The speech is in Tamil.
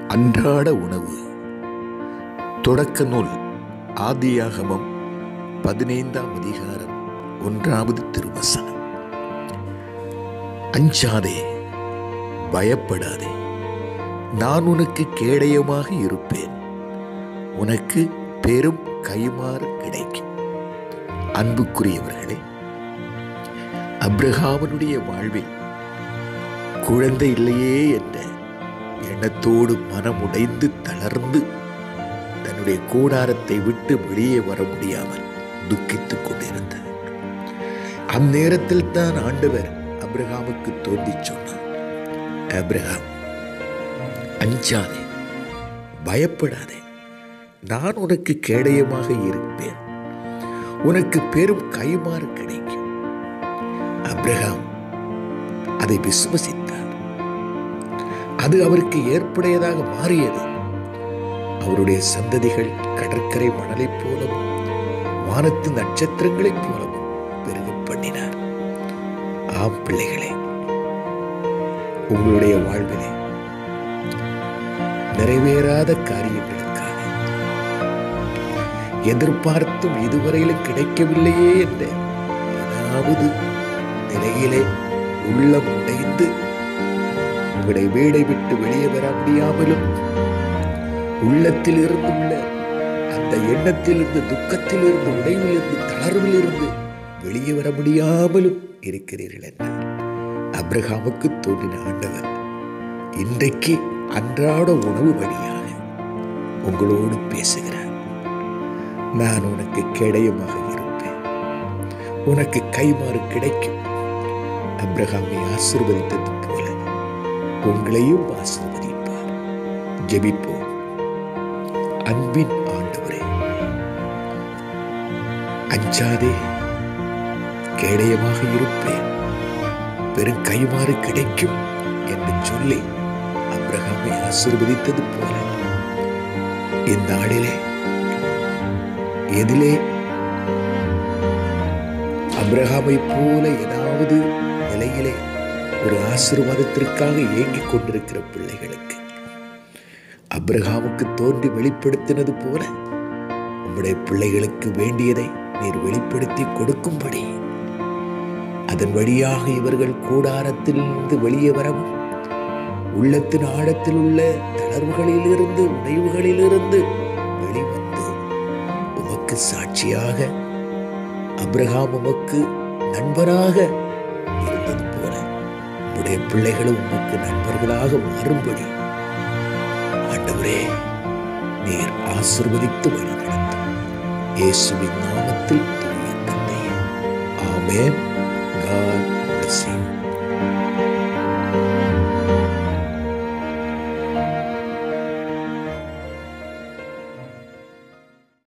அன்றாட உணவு தொடக்க நூல் ஆதியாகமம் பதினைந்தாம் அதிகாரம் ஒன்றாவது திருவசனம் அஞ்சாதே பயப்படாதே நான் உனக்கு கேடயமாக இருப்பேன் உனக்கு பெரும் கைமாறு கிடைக்கும் அன்புக்குரியவர்களே அப்ரஹாமனுடைய வாழ்வில் குழந்தை இல்லையே என்ற எண்ணத்தோடு மனமுடைந்து தளர்ந்து தன்னுடைய கூடாரத்தை விட்டு வெளியே வர முடியாமல் துக்கித்துக் கொண்டிருந்தார் அந்நேரத்தில் தான் ஆண்டவர் அப்ரஹாமுக்கு தோன்றி சொன்னார் அப்ரஹாம் அஞ்சாதே பயப்படாதே நான் உனக்கு கேடயமாக இருப்பேன் உனக்கு பெரும் கைமாறு கிடைக்கும் அப்ரஹாம் அதை விசுவசித்தார் அது அவருக்கு ஏற்புடையதாக மாறியது அவருடைய சந்ததிகள் கடற்கரை மணலைப் போலவும் வானத்து நட்சத்திரங்களைப் போலவும் பெருக பண்ணினார் ஆம் பிள்ளைகளே உங்களுடைய வாழ்விலே நிறைவேறாத காரியங்களுக்காக எதிர்பார்த்தும் இதுவரையிலும் கிடைக்கவில்லையே என்ற ஏதாவது நிலையிலே உள்ளம் உடைந்து உங்களுடைய வீடை விட்டு வெளியே வர முடியாமலும் உள்ளத்தில் இருந்துள்ள அந்த எண்ணத்திலிருந்து துக்கத்திலிருந்து உடைவிலிருந்து தளர்விலிருந்து வெளியே வர முடியாமலும் இருக்கிறீர்கள் என்றார் அப்ரஹாமுக்கு தோன்றின ஆண்டவர் இன்றைக்கு அன்றாட உணவு வழியாக உங்களோடு பேசுகிறார் நான் உனக்கு கேடயமாக இருப்பேன் உனக்கு கைமாறு கிடைக்கும் அப்ரஹாமை ஆசிர்வதித்தது போல உங்களையும் ஆசிர்வதிப்பார் ஜெபிப்போம் அன்பின் ஆண்டவரே அஞ்சாதே கேடயமாக இருப்பேன் பெரும் கைமாறு கிடைக்கும் என்று சொல்லி அப்ரஹாமை ஆசிர்வதித்தது போல இந்த நாளிலே எதிலே அப்ரஹாமை போல ஏதாவது நிலையிலே ஒரு ஆசீர்வாதத்திற்காக ஏங்கிக் கொண்டிருக்கிற பிள்ளைகளுக்கு அப்ரஹாமுக்கு தோன்றி வெளிப்படுத்தினது போல உம்முடைய பிள்ளைகளுக்கு வேண்டியதை நீர் வெளிப்படுத்தி கொடுக்கும்படி அதன் வழியாக இவர்கள் கூடாரத்திலிருந்து வெளியே வரவும் உள்ளத்தின் ஆழத்தில் உள்ள தளர்வுகளிலிருந்து உடைவுகளிலிருந்து வெளிவந்து உமக்கு சாட்சியாக அப்ரஹாம் உமக்கு நண்பராக இருந்தது போல உடைய பிள்ளைகளும் உமக்கு நண்பர்களாக மாறும்படி ஆண்டவரே நீர் ஆசிர்வதித்து வழி நடத்தும் இயேசுவின் நாமத்தில் தூய தந்தையே ஆமென் God bless you.